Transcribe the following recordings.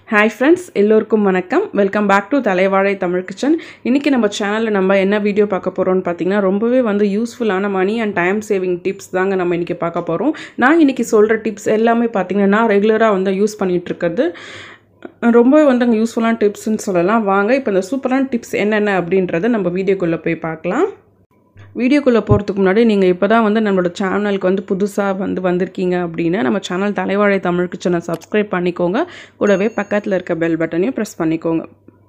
hi friends எல்லோருக்கும் வணக்கம் welcome back to Thalaivazhai Tamil kitchen இன்றைக்கி நம்ம சேனலில் நம்ம என்ன வீடியோ பார்க்க போகிறோம்னு பார்த்தீங்கன்னா ரொம்பவே வந்து யூஸ்ஃபுல்லான money and time saving tips தாங்க நம்ம இன்றைக்கி பார்க்க போகிறோம் நான் இன்றைக்கி சொல்கிற டிப்ஸ் எல்லாமே பார்த்தீங்கன்னா நான் ரெகுலராக வந்து யூஸ் பண்ணிகிட்டு இருக்கிறது ரொம்பவே வந்து அங்கே யூஸ்ஃபுல்லான டிப்ஸ்னு சொல்லலாம் வாங்க இப்போ இந்த சூப்பரான டிப்ஸ் என்னென்ன அப்படின்றத நம்ம வீடியோக்குள்ளே போய் பார்க்கலாம் வீடியோக்குள்ளே போகிறதுக்கு முன்னாடி நீங்கள் இப்போ தான் வந்து நம்மளோட சேனலுக்கு வந்து புதுசாக வந்து வந்திருக்கீங்க அப்படின்னா நம்ம சேனல் தலைவாழை தமிழ் கிச்சனை சப்ஸ்கிரைப் பண்ணிக்கோங்க கூடவே பக்கத்தில் இருக்க பெல் பட்டனையும் ப்ரெஸ் பண்ணிக்கோங்க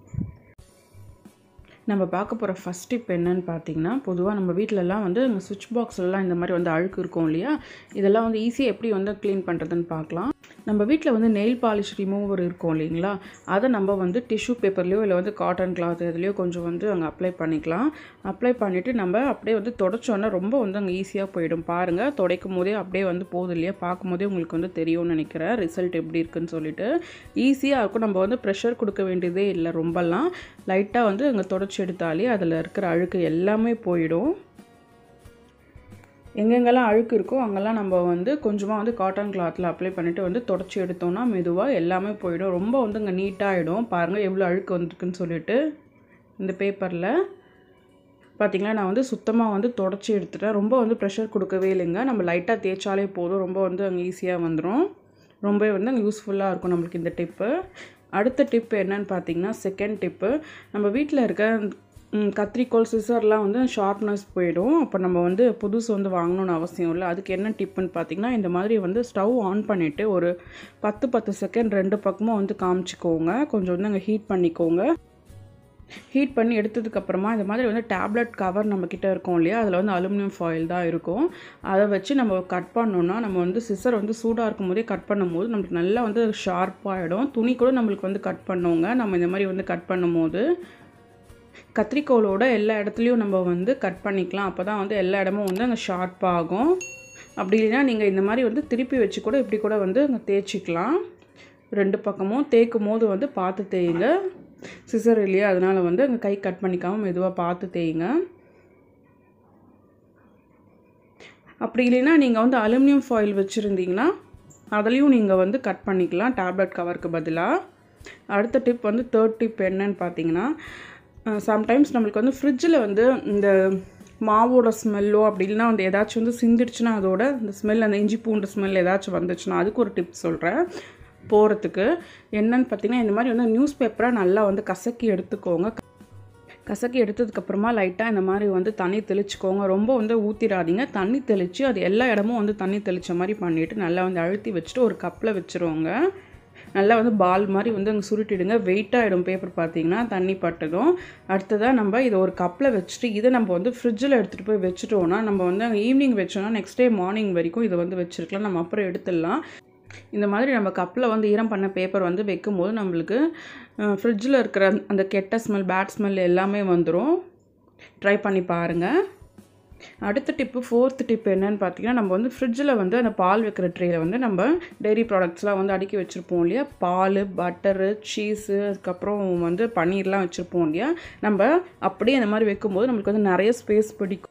நம்ம பார்க்க போகிற ஃபஸ்ட் டிப் என்னன்னு பார்த்தீங்கன்னா பொதுவாக நம்ம வீட்டிலலாம் வந்து நம்ம சுவிட்ச் பாக்ஸ்லலாம் இந்த மாதிரி வந்து அழுக்கு இருக்கும் இல்லையா இதெல்லாம் வந்து ஈஸியாக எப்படி வந்து க்ளீன் பண்ணுறதுன்னு பார்க்கலாம் நம்ம வீட்டில் வந்து நெயில் பாலிஷ் ரிமூவர் இருக்கும் இல்லைங்களா அதை நம்ம வந்து டிஷ்யூ பேப்பர்லேயோ இல்லை வந்து காட்டன் கிளாத் இதுலேயோ கொஞ்சம் வந்து அங்கே அப்ளை பண்ணிக்கலாம் அப்ளை பண்ணிவிட்டு நம்ம அப்படியே வந்து தொடச்சோன்னா ரொம்ப வந்து அங்கே ஈஸியாக போயிடும் பாருங்கள் துடைக்கும் போதே அப்படியே வந்து போகுது இல்லையா பார்க்கும் போதே உங்களுக்கு வந்து தெரியும்னு நினைக்கிறேன் ரிசல்ட் எப்படி இருக்குன்னு சொல்லிட்டு ஈஸியாக இருக்கும் நம்ம வந்து ப்ரெஷர் கொடுக்க வேண்டியதே இல்லை ரொம்பலாம் லைட்டாக வந்து அங்கே தொடச்சி எடுத்தாலே அதில் இருக்கிற அழுக்கு எல்லாமே போயிடும் எங்கெங்கெல்லாம் அழுக்கு இருக்கோ அங்கெல்லாம் நம்ம வந்து கொஞ்சமாக வந்து காட்டன் கிளாத்தில் அப்ளை பண்ணிவிட்டு வந்து தொடச்சி எடுத்தோம்னா மெதுவாக எல்லாமே போயிடும் ரொம்ப வந்து இங்கே நீட்டாகிடும் பாருங்கள் எவ்வளோ அழுக்கு வந்திருக்குன்னு சொல்லிட்டு இந்த பேப்பரில் பார்த்திங்களா நான் வந்து சுத்தமாக வந்து தொடச்சி எடுத்துட்டேன் ரொம்ப வந்து ப்ரெஷர் கொடுக்கவே இல்லைங்க நம்ம லைட்டாக தேய்ச்சாலே போதும் ரொம்ப வந்து அங்கே ஈஸியாக வந்துடும் ரொம்ப வந்து அங்கே யூஸ்ஃபுல்லாக இருக்கும் நம்மளுக்கு இந்த டிப்பு அடுத்த டிப்பு என்னன்னு பார்த்தீங்கன்னா செகண்ட் டிப்பு நம்ம வீட்டில் இருக்க கத்திரிக்கோல் சிசர்லாம் வந்து ஷார்ப்னஸ் போயிடும் அப்போ நம்ம வந்து புதுசு வந்து வாங்கணும்னு அவசியம் இல்லை அதுக்கு என்ன டிப்புன்னு பார்த்தீங்கன்னா இந்த மாதிரி வந்து ஸ்டவ் ஆன் பண்ணிவிட்டு ஒரு பத்து பத்து செகண்ட் ரெண்டு பக்கமும் வந்து காமிச்சிக்கோங்க கொஞ்சம் வந்து அங்கே ஹீட் பண்ணிக்கோங்க ஹீட் பண்ணி எடுத்ததுக்கப்புறமா இந்த மாதிரி வந்து டேப்லெட் கவர் நம்மக்கிட்ட இருக்கும் இல்லையா அதில் வந்து அலுமினியம் ஃபாயில் தான் இருக்கும் அதை வச்சு நம்ம கட் பண்ணோன்னா நம்ம வந்து சிசர் வந்து சூடாக இருக்கும் போதே கட் பண்ணும்போது நம்மளுக்கு நல்லா வந்து ஷார்ப்பாகிடும் துணி கூட நம்மளுக்கு வந்து கட் பண்ணுவோங்க நம்ம இந்த மாதிரி வந்து கட் பண்ணும்போது கத்திரிக்கோலோட எல்லா இடத்துலையும் நம்ம வந்து கட் பண்ணிக்கலாம் அப்போ தான் வந்து எல்லா இடமும் வந்து அங்கே ஷார்ப்பாகும் அப்படி இல்லைன்னா நீங்கள் இந்த மாதிரி வந்து திருப்பி வச்சு கூட இப்படி கூட வந்து அங்கே தேய்ச்சிக்கலாம் ரெண்டு பக்கமும் தேய்க்கும் போது வந்து பார்த்து தேயுங்க சிசர் இல்லையா அதனால் வந்து அங்கே கை கட் பண்ணிக்காமல் மெதுவாக பார்த்து தேயுங்க அப்படி இல்லைன்னா நீங்கள் வந்து அலுமினியம் ஃபாயில் வச்சுருந்தீங்கன்னா அதுலேயும் நீங்கள் வந்து கட் பண்ணிக்கலாம் டேப்லெட் கவருக்கு பதிலாக அடுத்த டிப் வந்து தேர்ட் டிப் என்னன்னு பார்த்தீங்கன்னா சம்டைம்ஸ் நம்மளுக்கு வந்து ஃப்ரிட்ஜில் வந்து இந்த மாவோட ஸ்மெல்லோ அப்படி இல்லைனா வந்து ஏதாச்சும் வந்து சிந்திடுச்சுன்னா அதோட இந்த ஸ்மெல் அந்த இஞ்சி பூண்டு ஸ்மெல் ஏதாச்சும் வந்துச்சுன்னா அதுக்கு ஒரு டிப் சொல்கிறேன் போகிறதுக்கு என்னன்னு பார்த்தீங்கன்னா இந்த மாதிரி வந்து நியூஸ் பேப்பரை நல்லா வந்து கசக்கி எடுத்துக்கோங்க கசக்கி எடுத்ததுக்கப்புறமா லைட்டாக இந்த மாதிரி வந்து தண்ணி தெளிச்சுக்கோங்க ரொம்ப வந்து ஊற்றிடாதீங்க தண்ணி தெளித்து அது எல்லா இடமும் வந்து தண்ணி தெளித்த மாதிரி பண்ணிவிட்டு நல்லா வந்து அழுத்தி வச்சுட்டு ஒரு கப்பில் வச்சுருவோங்க நல்லா வந்து பால் மாதிரி வந்து அங்கே சுருட்டிடுங்க வெயிட்டாகிடும் பேப்பர் பார்த்தீங்கன்னா தண்ணி பட்டதும் அடுத்ததாக நம்ம இதை ஒரு கப்பில் வச்சுட்டு இதை நம்ம வந்து ஃப்ரிட்ஜில் எடுத்துகிட்டு போய் வச்சுட்டோன்னா நம்ம வந்து அங்கே ஈவினிங் வச்சோன்னா நெக்ஸ்ட் டே மார்னிங் வரைக்கும் இதை வந்து வச்சுருக்கலாம் நம்ம அப்புறம் எடுத்துடலாம் இந்த மாதிரி நம்ம கப்பில் வந்து ஈரம் பண்ண பேப்பர் வந்து வைக்கும்போது நம்மளுக்கு ஃப்ரிட்ஜில் இருக்கிற அந்த கெட்ட ஸ்மெல் பேட் ஸ்மெல் எல்லாமே வந்துடும் ட்ரை பண்ணி பாருங்கள் அடுத்த டிப்பு ஃபோர்த் டிப் என்னன்னு பார்த்தீங்கன்னா நம்ம வந்து ஃப்ரிட்ஜில் வந்து அந்த பால் வைக்கிற ட்ரேயில் வந்து நம்ம டெய்ரி ப்ராடக்ட்ஸ்லாம் வந்து அடுக்கி வச்சுருப்போம் இல்லையா பால் பட்டரு சீஸு அதுக்கப்புறம் வந்து பன்னீர்லாம் வச்சுருப்போம் இல்லையா நம்ம அப்படியே அந்த மாதிரி வைக்கும்போது நம்மளுக்கு வந்து நிறைய ஸ்பேஸ் பிடிக்கும்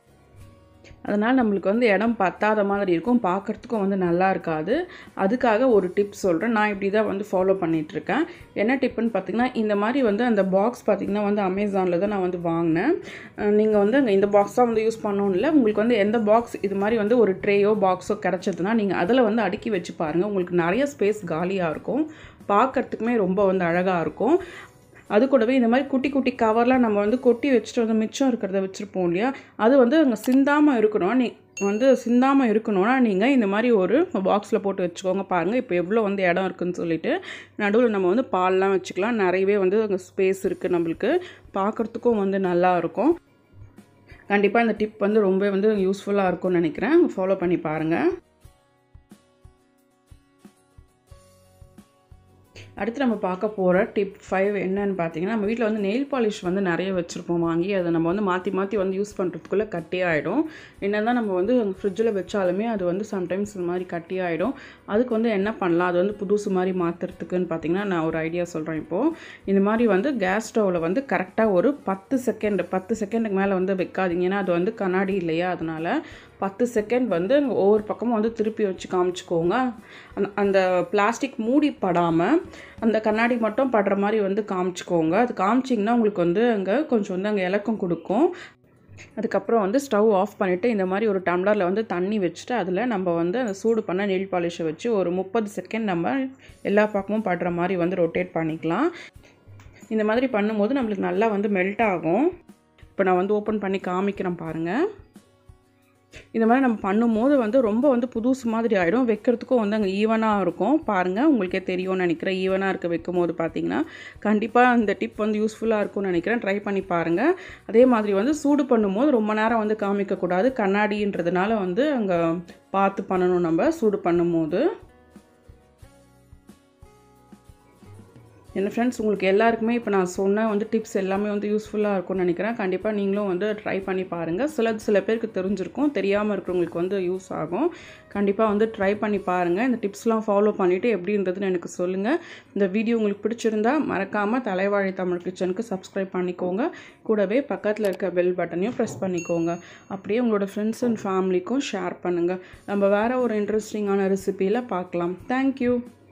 அதனால் நம்மளுக்கு வந்து இடம் பத்தாத மாதிரி இருக்கும் பார்க்குறதுக்கும் வந்து நல்லா இருக்காது அதுக்காக ஒரு டிப் சொல்கிறேன் நான் இப்படி தான் வந்து ஃபாலோ பண்ணிகிட்ருக்கேன் என்ன டிப்புன்னு பார்த்தீங்கன்னா இந்த மாதிரி வந்து அந்த பாக்ஸ் பார்த்திங்கன்னா வந்து அமேசானில் தான் நான் வந்து வாங்கினேன் நீங்கள் வந்து அங்கே இந்த பாக்ஸ் தான் வந்து யூஸ் பண்ணணும் இல்லை உங்களுக்கு வந்து எந்த பாக்ஸ் இது மாதிரி வந்து ஒரு ட்ரேயோ பாக்ஸோ கிடச்சதுன்னா நீங்கள் அதில் வந்து அடுக்கி வச்சு பாருங்கள் உங்களுக்கு நிறைய ஸ்பேஸ் காலியாக இருக்கும் பார்க்குறதுக்குமே ரொம்ப வந்து அழகாக இருக்கும் அது கூடவே இந்த மாதிரி குட்டி குட்டி கவர்லாம் நம்ம வந்து கொட்டி வச்சுட்டு வந்து மிச்சம் இருக்கிறத வச்சுருப்போம் இல்லையா அது வந்து அங்கே சிந்தாமல் இருக்கணும் நீ வந்து சிந்தாமல் இருக்கணும்னா நீங்கள் இந்த மாதிரி ஒரு பாக்ஸில் போட்டு வச்சுக்கோங்க பாருங்கள் இப்போ எவ்வளோ வந்து இடம் இருக்குதுன்னு சொல்லிட்டு நடுவில் நம்ம வந்து பால்லாம் வச்சுக்கலாம் நிறையவே வந்து அங்கே ஸ்பேஸ் இருக்குது நம்மளுக்கு பார்க்குறதுக்கும் வந்து நல்லாயிருக்கும் கண்டிப்பாக இந்த டிப் வந்து ரொம்ப வந்து யூஸ்ஃபுல்லாக இருக்கும்னு நினைக்கிறேன் ஃபாலோ பண்ணி பாருங்கள் அடுத்து நம்ம பார்க்க போகிற டிப் ஃபைவ் என்னன்னு பார்த்தீங்கன்னா நம்ம வீட்டில் வந்து நெயில் பாலிஷ் வந்து நிறைய வச்சுருப்போம் வாங்கி அதை நம்ம வந்து மாற்றி மாற்றி வந்து யூஸ் பண்ணுறதுக்குள்ளே கட்டி ஆகிடும் என்ன தான் நம்ம வந்து ஃப்ரிட்ஜில் வச்சாலுமே அது வந்து சம்டைம்ஸ் இந்த மாதிரி கட்டி ஆகிடும் அதுக்கு வந்து என்ன பண்ணலாம் அது வந்து புதுசு மாதிரி மாற்றுறதுக்குன்னு பார்த்தீங்கன்னா நான் ஒரு ஐடியா சொல்கிறேன் இப்போது இந்த மாதிரி வந்து கேஸ் ஸ்டவ்வில் வந்து கரெக்டாக ஒரு பத்து செகண்ட் பத்து செகண்டுக்கு மேலே வந்து வைக்காதீங்க ஏன்னா அது வந்து கண்ணாடி இல்லையா அதனால் பத்து செகண்ட் வந்து ஒவ்வொரு பக்கமும் வந்து திருப்பி வச்சு காமிச்சிக்கோங்க அந்த அந்த பிளாஸ்டிக் மூடி படாமல் அந்த கண்ணாடி மட்டும் படுற மாதிரி வந்து காமிச்சிக்கோங்க அது காமிச்சிங்கன்னா உங்களுக்கு வந்து அங்கே கொஞ்சம் வந்து அங்கே இலக்கம் கொடுக்கும் அதுக்கப்புறம் வந்து ஸ்டவ் ஆஃப் பண்ணிவிட்டு இந்த மாதிரி ஒரு டம்ளரில் வந்து தண்ணி வச்சுட்டு அதில் நம்ம வந்து அந்த சூடு பண்ண நெல் பாலிஷை வச்சு ஒரு முப்பது செகண்ட் நம்ம எல்லா பக்கமும் படுற மாதிரி வந்து ரொட்டேட் பண்ணிக்கலாம் இந்த மாதிரி பண்ணும்போது நம்மளுக்கு நல்லா வந்து மெல்ட் ஆகும் இப்போ நான் வந்து ஓப்பன் பண்ணி காமிக்கிறேன் பாருங்கள் இந்த மாதிரி நம்ம பண்ணும்போது வந்து ரொம்ப வந்து புதுசு மாதிரி ஆகிடும் வைக்கிறதுக்கும் வந்து அங்கே ஈவனாக இருக்கும் பாருங்கள் உங்களுக்கே தெரியும்னு நினைக்கிறேன் ஈவனாக இருக்க வைக்கும் போது பார்த்தீங்கன்னா கண்டிப்பாக இந்த டிப் வந்து யூஸ்ஃபுல்லாக இருக்கும்னு நினைக்கிறேன் ட்ரை பண்ணி பாருங்கள் அதே மாதிரி வந்து சூடு பண்ணும்போது ரொம்ப நேரம் வந்து காமிக்கக்கூடாது கண்ணாடின்றதுனால வந்து அங்கே பார்த்து பண்ணணும் நம்ம சூடு பண்ணும்போது என்ன ஃப்ரெண்ட்ஸ் உங்களுக்கு எல்லாருக்குமே இப்போ நான் சொன்ன வந்து டிப்ஸ் எல்லாமே வந்து யூஸ்ஃபுல்லாக இருக்கும்னு நினைக்கிறேன் கண்டிப்பாக நீங்களும் வந்து ட்ரை பண்ணி பாருங்கள் சில சில பேருக்கு தெரிஞ்சிருக்கும் தெரியாமல் இருக்கிறவங்களுக்கு வந்து யூஸ் ஆகும் கண்டிப்பாக வந்து ட்ரை பண்ணி பாருங்கள் இந்த டிப்ஸ்லாம் ஃபாலோ பண்ணிவிட்டு எப்படி இருந்ததுன்னு எனக்கு சொல்லுங்கள் இந்த வீடியோ உங்களுக்கு பிடிச்சிருந்தா மறக்காமல் தலைவாழை தமிழ் கிச்சனுக்கு சப்ஸ்கிரைப் பண்ணிக்கோங்க கூடவே பக்கத்தில் இருக்க பெல் பட்டனையும் ப்ரெஸ் பண்ணிக்கோங்க அப்படியே உங்களோட ஃப்ரெண்ட்ஸ் அண்ட் ஃபேமிலிக்கும் ஷேர் பண்ணுங்கள் நம்ம வேறு ஒரு இன்ட்ரெஸ்டிங்கான ரெசிப்பியில் பார்க்கலாம் தேங்க்யூ